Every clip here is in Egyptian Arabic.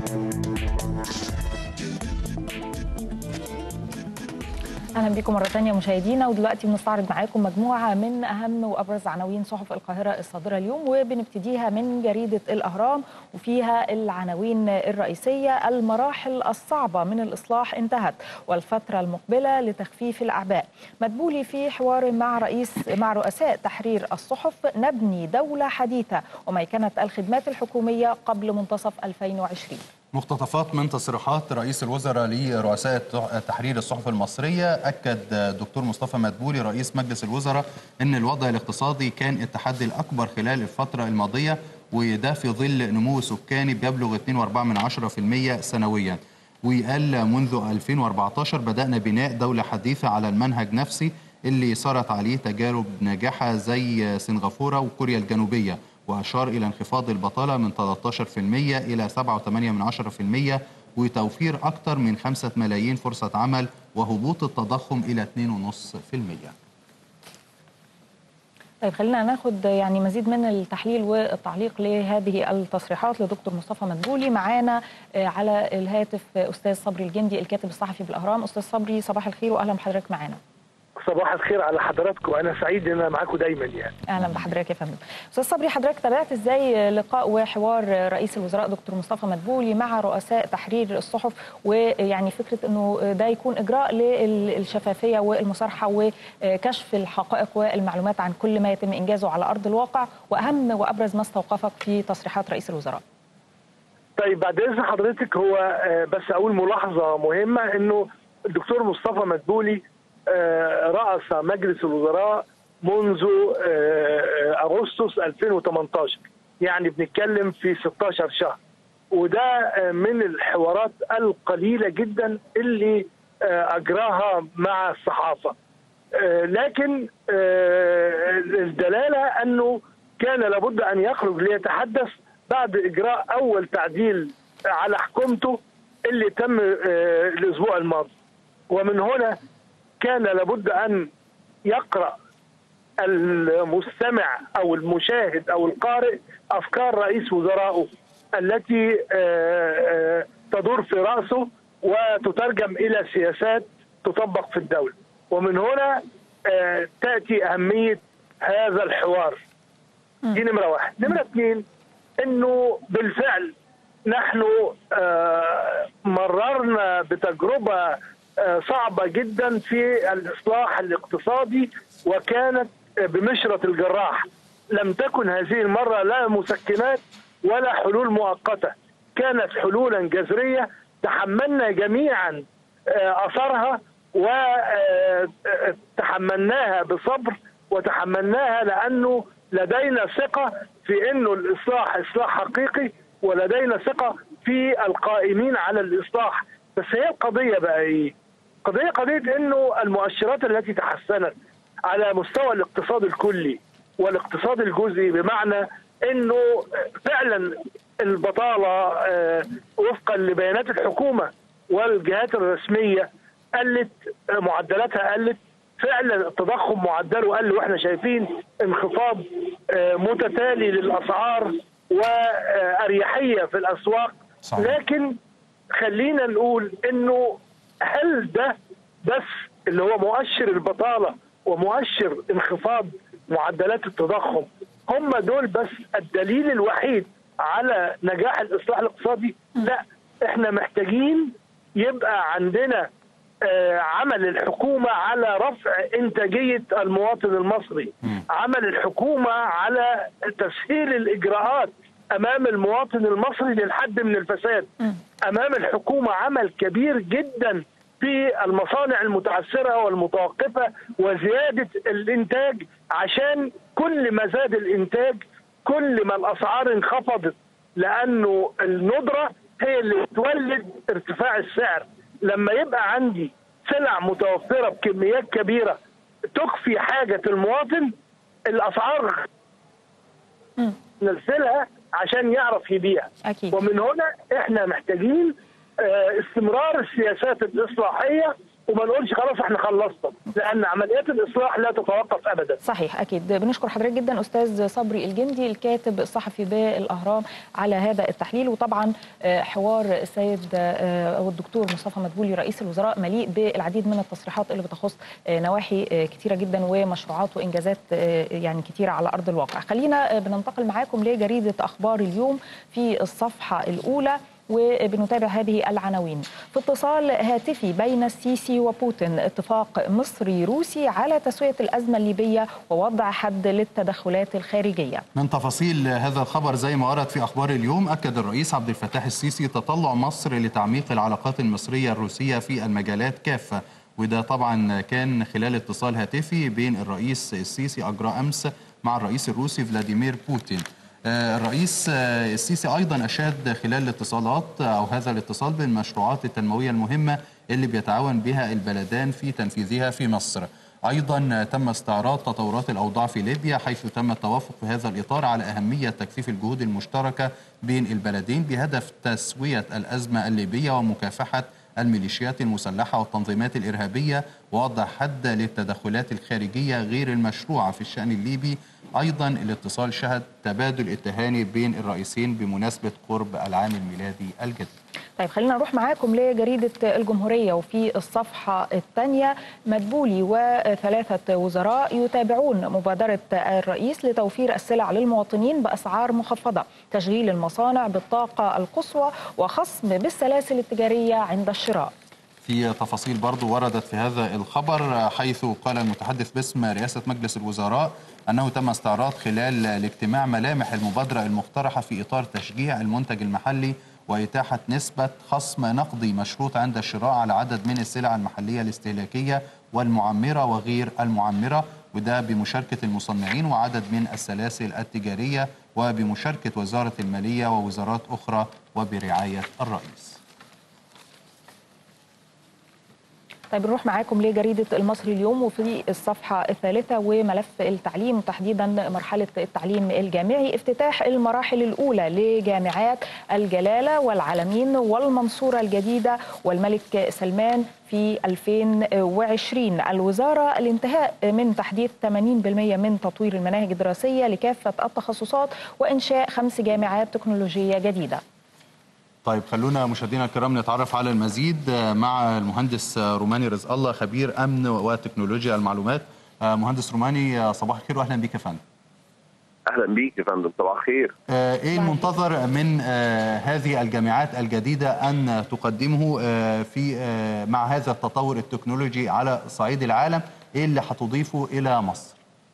اهلا بكم مره ثانيه مشاهدينا ودلوقتي بنستعرض معاكم مجموعه من اهم وابرز عناوين صحف القاهره الصادره اليوم وبنبتديها من جريده الاهرام وفيها العناوين الرئيسيه المراحل الصعبه من الاصلاح انتهت والفتره المقبله لتخفيف الاعباء مدبولي في حوار مع رئيس مع رؤساء تحرير الصحف نبني دوله حديثه وميكنه الخدمات الحكوميه قبل منتصف 2020 مقتطفات من تصريحات رئيس الوزراء لرؤساء تحرير الصحف المصرية أكد دكتور مصطفى مدبولي رئيس مجلس الوزراء أن الوضع الاقتصادي كان التحدي الأكبر خلال الفترة الماضية وده في ظل نمو سكاني بيبلغ 2.4% سنويا وقال منذ 2014 بدأنا بناء دولة حديثة على المنهج نفسي اللي صارت عليه تجارب ناجحة زي سنغافورة وكوريا الجنوبية وأشار إلى انخفاض البطالة من 13% إلى 7.8% وتوفير أكثر من 5 ملايين فرصة عمل وهبوط التضخم إلى 2.5%. طيب خلينا ناخد يعني مزيد من التحليل والتعليق لهذه التصريحات لدكتور مصطفى مدبولي معانا على الهاتف استاذ صبري الجندي الكاتب الصحفي بالاهرام استاذ صبري صباح الخير واهلا بحضرتك معانا صباح الخير على حضراتكم انا سعيد ان انا معاكم دايما يعني اهلا بحضرتك يا فندم استاذ صبري حضرتك تابعت ازاي لقاء وحوار رئيس الوزراء دكتور مصطفى مدبولي مع رؤساء تحرير الصحف ويعني فكره انه ده يكون اجراء للشفافيه والمصارحه وكشف الحقائق والمعلومات عن كل ما يتم انجازه على ارض الواقع واهم وابرز ما استوقفك في تصريحات رئيس الوزراء طيب بعد اذن حضرتك هو بس اقول ملاحظه مهمه انه الدكتور مصطفى مدبولي رأس مجلس الوزراء منذ أغسطس 2018 يعني بنتكلم في 16 شهر وده من الحوارات القليلة جدا اللي أجراها مع الصحافة لكن الدلالة أنه كان لابد أن يخرج ليتحدث بعد إجراء أول تعديل على حكومته اللي تم الأسبوع الماضي ومن هنا كان لابد ان يقرا المستمع او المشاهد او القارئ افكار رئيس وزرائه التي تدور في راسه وتترجم الى سياسات تطبق في الدوله ومن هنا تاتي اهميه هذا الحوار دي نمره واحد نمره اثنين انه بالفعل نحن مررنا بتجربه صعبة جدا في الإصلاح الاقتصادي وكانت بمشرة الجراح لم تكن هذه المرة لا مسكنات ولا حلول مؤقتة كانت حلولا جذرية تحملنا جميعا أثرها وتحملناها بصبر وتحملناها لأنه لدينا ثقة في أنه الإصلاح إصلاح حقيقي ولدينا ثقة في القائمين على الإصلاح بس هي القضية بقى إيه؟ قضية قضية أنه المؤشرات التي تحسنت على مستوى الاقتصاد الكلي والاقتصاد الجزئي بمعنى أنه فعلا البطالة وفقا لبيانات الحكومة والجهات الرسمية قلت معدلاتها قلت فعلا التضخم معدله قل واحنا شايفين انخفاض متتالي للاسعار واريحيه في الاسواق صحيح. لكن خلينا نقول انه هل ده بس اللي هو مؤشر البطاله ومؤشر انخفاض معدلات التضخم هم دول بس الدليل الوحيد على نجاح الاصلاح الاقتصادي؟ لا احنا محتاجين يبقى عندنا عمل الحكومة على رفع إنتاجية المواطن المصري عمل الحكومة على تسهيل الإجراءات أمام المواطن المصري للحد من الفساد أمام الحكومة عمل كبير جدا في المصانع المتعثرة والمتوقفة وزيادة الإنتاج عشان كل ما زاد الإنتاج كل ما الأسعار انخفضت لأنه الندرة هي اللي بتولد ارتفاع السعر لما يبقى عندي سلع متوفرة بكميات كبيرة تكفي حاجة المواطن الأسعار ننزلها عشان يعرف يبيع أكيد. ومن هنا احنا محتاجين استمرار السياسات الإصلاحية وما نقولش خلاص احنا خلصنا لان عمليات الاصلاح لا تتوقف ابدا صحيح اكيد بنشكر حضرتك جدا استاذ صبري الجندي الكاتب الصحفي بالاهرام على هذا التحليل وطبعا آه، حوار السيد آه، او الدكتور مصطفى مدبولي رئيس الوزراء مليء بالعديد من التصريحات اللي بتخص آه، نواحي آه، كتيره جدا ومشروعات وانجازات آه، يعني كتيره على ارض الواقع خلينا آه، بننتقل معاكم لجريده اخبار اليوم في الصفحه الاولى وبنتابع هذه العناوين في اتصال هاتفي بين السيسي وبوتين اتفاق مصري روسي على تسوية الأزمة الليبية ووضع حد للتدخلات الخارجية من تفاصيل هذا الخبر زي ما ورد في اخبار اليوم اكد الرئيس عبد الفتاح السيسي تطلع مصر لتعميق العلاقات المصريه الروسيه في المجالات كافه وده طبعا كان خلال اتصال هاتفي بين الرئيس السيسي اجرى امس مع الرئيس الروسي فلاديمير بوتين آه، الرئيس آه، السيسي ايضا اشاد خلال الاتصالات او هذا الاتصال بالمشروعات التنمويه المهمه اللي بيتعاون بها البلدان في تنفيذها في مصر ايضا تم استعراض تطورات الاوضاع في ليبيا حيث تم التوافق في هذا الاطار على اهميه تكثيف الجهود المشتركه بين البلدين بهدف تسويه الازمه الليبيه ومكافحه الميليشيات المسلحه والتنظيمات الارهابيه ووضع حد للتدخلات الخارجيه غير المشروعه في الشان الليبي ايضا الاتصال شهد تبادل التهاني بين الرئيسين بمناسبه قرب العام الميلادي الجديد طيب خلينا نروح معاكم لجريدة الجمهورية وفي الصفحة الثانية مدبولي وثلاثة وزراء يتابعون مبادرة الرئيس لتوفير السلع للمواطنين بأسعار مخفضة تشغيل المصانع بالطاقة القصوى وخصم بالسلاسل التجارية عند الشراء في تفاصيل برضو وردت في هذا الخبر حيث قال المتحدث باسم رئاسة مجلس الوزراء أنه تم استعراض خلال الاجتماع ملامح المبادرة المقترحة في إطار تشجيع المنتج المحلي وإتاحة نسبة خصم نقدي مشروط عند الشراء على عدد من السلع المحلية الاستهلاكية والمعمرة وغير المعمرة وده بمشاركة المصنعين وعدد من السلاسل التجارية وبمشاركة وزارة المالية ووزارات أخرى وبرعاية الرئيس طيب نروح معاكم لجريدة المصري اليوم وفي الصفحة الثالثة وملف التعليم وتحديدا مرحلة التعليم الجامعي افتتاح المراحل الأولى لجامعات الجلالة والعلمين والمنصورة الجديدة والملك سلمان في 2020 الوزارة الانتهاء من تحديث 80% من تطوير المناهج الدراسية لكافة التخصصات وإنشاء خمس جامعات تكنولوجية جديدة طيب خلونا مشاهدينا الكرام نتعرف على المزيد مع المهندس روماني رزق الله خبير امن وتكنولوجيا المعلومات مهندس روماني صباح الخير واهلا بك يا فندم اهلا بيك يا فندم صباح الخير ايه المنتظر من هذه الجامعات الجديده ان تقدمه في مع هذا التطور التكنولوجي على صعيد العالم ايه اللي هتضيفه الى مصر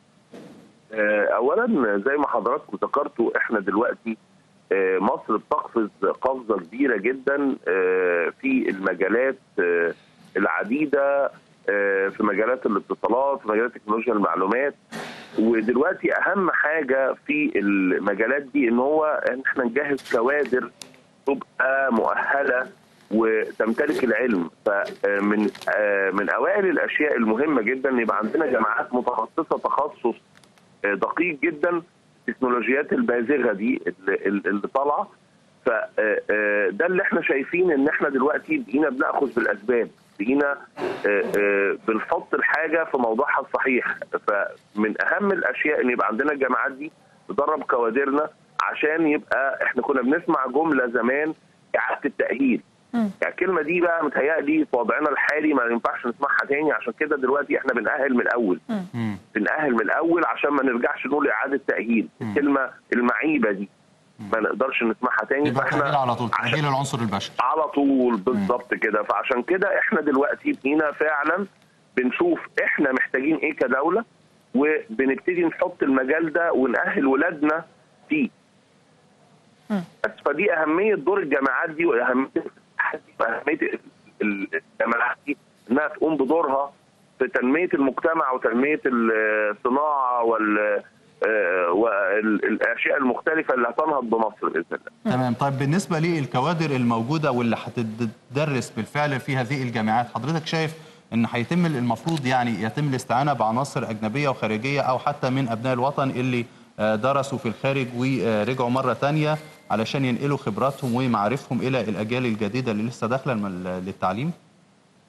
اولا زي ما حضراتكم ذكرتوا احنا دلوقتي مصر بتقفز قفزه كبيره جدا في المجالات العديده في مجالات الاتصالات في مجالات تكنولوجيا المعلومات ودلوقتي اهم حاجه في المجالات دي ان هو ان احنا نجهز كوادر تبقى مؤهله وتمتلك العلم فمن من اوائل الاشياء المهمه جدا ان يبقى عندنا جامعات متخصصه تخصص دقيق جدا التكنولوجيات البازغه دي اللي طالعه فده اللي احنا شايفين ان احنا دلوقتي بقينا بناخذ بالاسباب بقينا بنحط الحاجه في موضوعها الصحيح فمن اهم الاشياء ان يبقى عندنا الجامعات دي تدرب كوادرنا عشان يبقى احنا كنا بنسمع جمله زمان اعاده التاهيل يعني الكلمه دي بقى متهيألي في وضعنا الحالي ما ينفعش نسمعها تاني عشان كده دلوقتي احنا بنأهل من الاول بنأهل من الاول عشان ما نرجعش نقول اعاده تأهيل الكلمه المعيبه دي ما نقدرش نسمعها تاني يبقى تأهيل على طول تأهيل العنصر البشري على طول بالظبط كده فعشان كده احنا دلوقتي بقينا فعلا بنشوف احنا محتاجين ايه كدوله وبنبتدي نحط المجال ده ونأهل ولادنا فيه بس فدي اهميه دور الجامعات دي واهميه اهميه الجامعات دي انها تقوم بدورها في تنميه المجتمع وتنميه الصناعه وال والاشياء المختلفه اللي هتنهض بمصر باذن الله. تمام طيب بالنسبه للكوادر الموجوده واللي هتدرس بالفعل في هذه الجامعات حضرتك شايف ان هيتم المفروض يعني يتم الاستعانه بعناصر اجنبيه وخارجيه او حتى من ابناء الوطن اللي درسوا في الخارج ورجعوا مره ثانيه علشان ينقلوا خبراتهم ومعارفهم الى الاجيال الجديده اللي لسه داخله للتعليم؟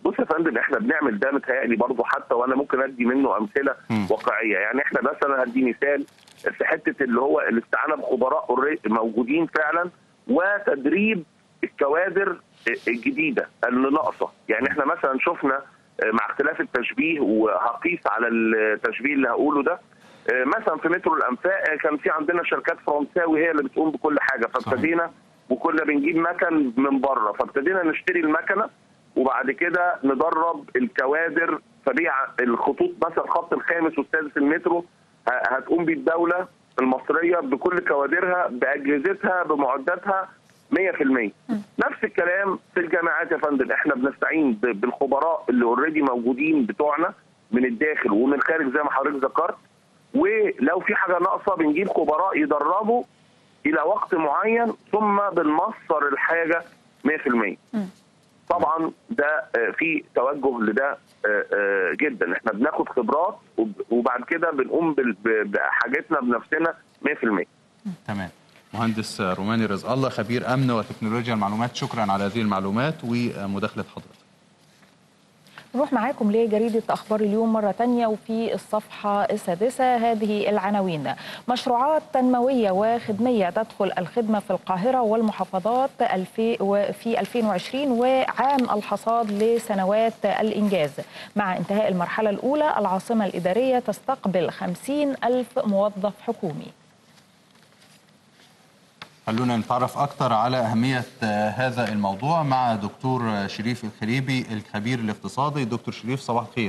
بص يا فندم احنا بنعمل ده متهيألي برضه حتى وانا ممكن ادي منه امثله مم. واقعيه يعني احنا مثلا هدي مثال في حته اللي هو الاستعانه بخبراء already موجودين فعلا وتدريب الكوادر الجديده اللي ناقصه يعني احنا مثلا شفنا مع اختلاف التشبيه وهقيس على التشبيه اللي هقوله ده مثلا في مترو الانفاق كان في عندنا شركات فرنساوي هي اللي بتقوم بكل حاجه فابتدينا وكنا بنجيب مكن من بره فابتدينا نشتري المكنه وبعد كده ندرب الكوادر فبيع الخطوط مثلا الخط الخامس والسادس المترو ه- هتقوم بيه الدوله المصريه بكل كوادرها باجهزتها بمعداتها 100% نفس الكلام في الجامعات يا فندم احنا بنستعين ب- بالخبراء اللي اوريدي موجودين بتوعنا من الداخل ومن الخارج زي ما حضرتك ذكرت ولو في حاجه ناقصه بنجيب خبراء يدربوا الى وقت معين ثم بنمصر الحاجه 100% طبعا ده آه، في توجه لده آه، آه، جدا احنا بناخد خبرات وب- وبعد كده بنقوم بال- ب- بحاجتنا بنفسنا 100% تمام مهندس روماني رزق الله خبير امن وتكنولوجيا المعلومات شكرا على هذه المعلومات ومداخله حضرتك نروح معاكم لجريدة أخبار اليوم مرة تانية وفي الصفحة السادسة هذه العناوين مشروعات تنموية وخدمية تدخل الخدمة في القاهرة والمحافظات الفي وفي 2020 وعام الحصاد لسنوات الإنجاز مع انتهاء المرحلة الأولى العاصمة الإدارية تستقبل 50 ألف موظف حكومي خلونا نتعرف أكثر على أهمية آه، هذا الموضوع مع دكتور آه، شريف الخريبي الخبير الاقتصادي دكتور شريف صباح الخير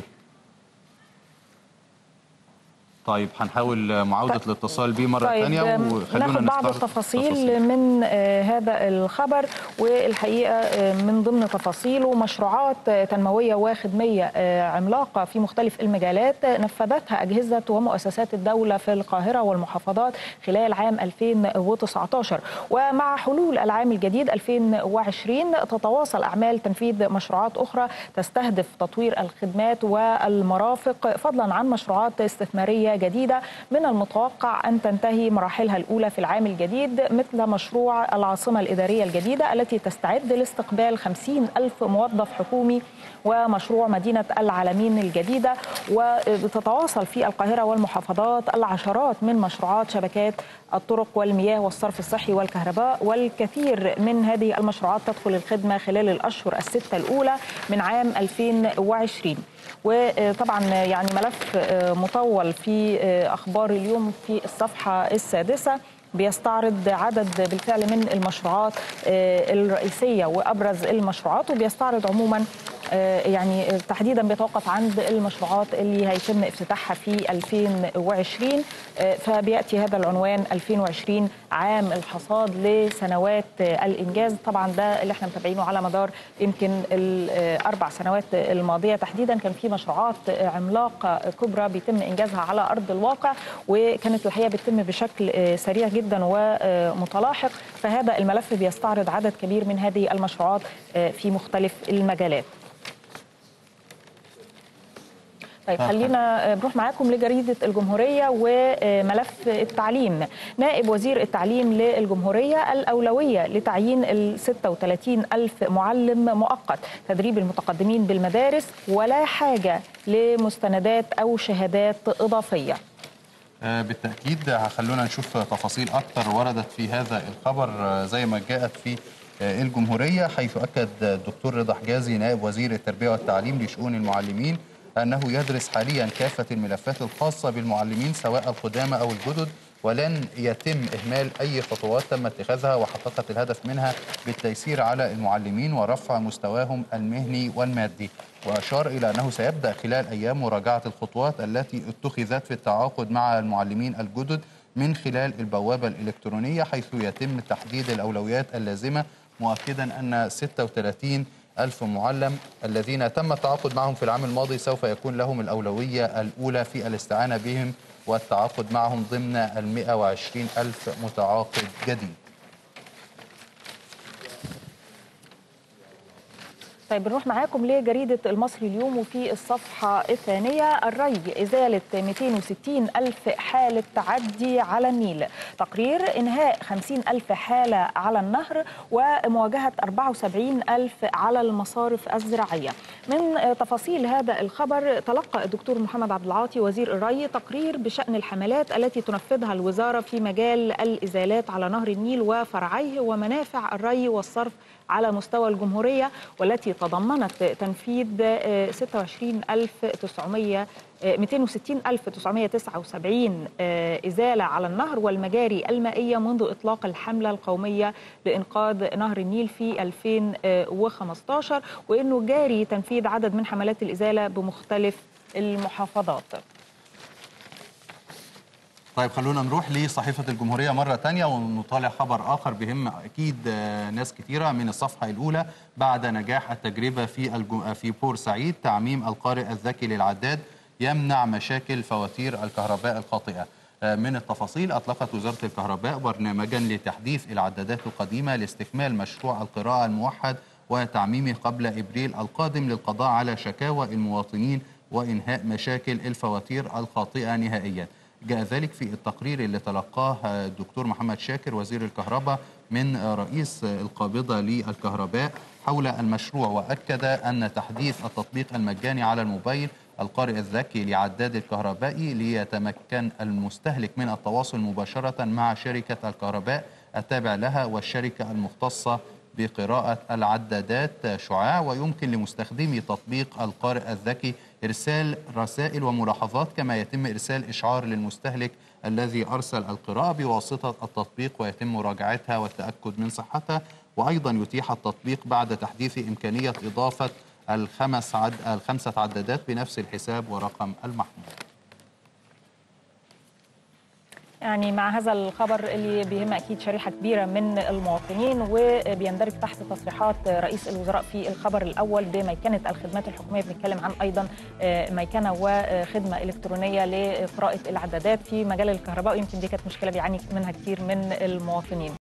طيب هنحاول آه، معاودة طيب. الاتصال بيه مرة طيب ثانية وخلونا ناخد بعض نستعرض التفاصيل من آه، هذا الخبر والحقيقه آه، من ضمن تفاصيله مشروعات آه، تنمويه وخدميه آه، عملاقه في مختلف المجالات آه، نفذتها اجهزه ومؤسسات الدوله في القاهره والمحافظات خلال عام 2019 ومع حلول العام الجديد 2020 تتواصل اعمال تنفيذ مشروعات اخرى تستهدف تطوير الخدمات والمرافق فضلا عن مشروعات استثماريه جديده من المتوقع ان تنتهي مراحلها الاولى في العام الجديد مثل مشروع العاصمه الاداريه الجديده التي تستعد لاستقبال 50 الف موظف حكومي ومشروع مدينه العالمين الجديده وتتواصل في القاهره والمحافظات العشرات من مشروعات شبكات الطرق والمياه والصرف الصحي والكهرباء والكثير من هذه المشروعات تدخل الخدمه خلال الاشهر السته الاولى من عام 2020 وطبعا يعني ملف مطول في اخبار اليوم في الصفحه السادسه بيستعرض عدد بالفعل من المشروعات الرئيسيه وابرز المشروعات وبيستعرض عموما يعني تحديدا بيتوقف عند المشروعات اللي هيتم افتتاحها في 2020 فبياتي هذا العنوان 2020 عام الحصاد لسنوات الانجاز طبعا ده اللي احنا متابعينه على مدار يمكن الاربع سنوات الماضيه تحديدا كان في مشروعات عملاقه كبرى بيتم انجازها على ارض الواقع وكانت الحقيقه بتتم بشكل سريع جدا ومتلاحق فهذا الملف بيستعرض عدد كبير من هذه المشروعات في مختلف المجالات طيب خلينا نروح معاكم لجريدة الجمهورية وملف التعليم نائب وزير التعليم للجمهورية الأولوية لتعيين ال 36 ألف معلم مؤقت تدريب المتقدمين بالمدارس ولا حاجة لمستندات أو شهادات إضافية بالتأكيد خلونا نشوف تفاصيل أكثر وردت في هذا الخبر زي ما جاءت في الجمهورية حيث أكد الدكتور رضا حجازي نائب وزير التربية والتعليم لشؤون المعلمين أنه يدرس حاليا كافة الملفات الخاصة بالمعلمين سواء القدامى أو الجدد ولن يتم إهمال أي خطوات تم اتخاذها وحققت الهدف منها بالتيسير على المعلمين ورفع مستواهم المهني والمادي وأشار إلى أنه سيبدأ خلال أيام مراجعة الخطوات التي اتخذت في التعاقد مع المعلمين الجدد من خلال البوابة الإلكترونية حيث يتم تحديد الأولويات اللازمة مؤكدا أن 36 ألف معلم الذين تم التعاقد معهم في العام الماضي سوف يكون لهم الأولوية الأولى في الاستعانة بهم والتعاقد معهم ضمن ال 120 ألف متعاقد جديد طيب بنروح معاكم لجريدة المصري اليوم وفي الصفحة الثانية الري إزالة 260 ألف حالة تعدي على النيل تقرير إنهاء 50 ألف حالة على النهر ومواجهة 74 ألف على المصارف الزراعية من تفاصيل هذا الخبر تلقى الدكتور محمد عبد العاطي وزير الري تقرير بشأن الحملات التي تنفذها الوزارة في مجال الإزالات على نهر النيل وفرعيه ومنافع الري والصرف على مستوى الجمهورية والتي تضمنت تنفيذ 26900 260979 إزالة على النهر والمجاري المائية منذ إطلاق الحملة القومية لإنقاذ نهر النيل في 2015 وإنه جاري تنفيذ عدد من حملات الإزالة بمختلف المحافظات طيب خلونا نروح لصحيفة الجمهورية مرة تانية ونطالع خبر آخر بهم أكيد ناس كثيرة من الصفحة الأولى بعد نجاح التجربة في الجو... في بورسعيد تعميم القارئ الذكي للعداد يمنع مشاكل فواتير الكهرباء الخاطئة من التفاصيل أطلقت وزارة الكهرباء برنامجا لتحديث العدادات القديمة لاستكمال مشروع القراءة الموحد وتعميمه قبل إبريل القادم للقضاء على شكاوى المواطنين وإنهاء مشاكل الفواتير الخاطئة نهائياً جاء ذلك في التقرير اللي تلقاه الدكتور محمد شاكر وزير الكهرباء من رئيس القابضة للكهرباء حول المشروع وأكد أن تحديث التطبيق المجاني على الموبايل القارئ الذكي لعداد الكهربائي ليتمكن المستهلك من التواصل مباشرة مع شركة الكهرباء التابع لها والشركة المختصة بقراءة العدادات شعاع ويمكن لمستخدمي تطبيق القارئ الذكي إرسال رسائل وملاحظات كما يتم إرسال إشعار للمستهلك الذي أرسل القراءة بواسطة التطبيق ويتم مراجعتها والتأكد من صحتها وأيضا يتيح التطبيق بعد تحديث إمكانية إضافة الخمس عد... الخمسة عدادات بنفس الحساب ورقم المحمول يعني مع هذا الخبر اللي بيهم اكيد شريحه كبيره من المواطنين وبيندرج تحت تصريحات رئيس الوزراء في الخبر الاول بميكنه الخدمات الحكوميه بنتكلم عن ايضا ميكنه وخدمه الكترونيه لقراءه الاعدادات في مجال الكهرباء ويمكن دي كانت مشكله بيعاني منها كتير من المواطنين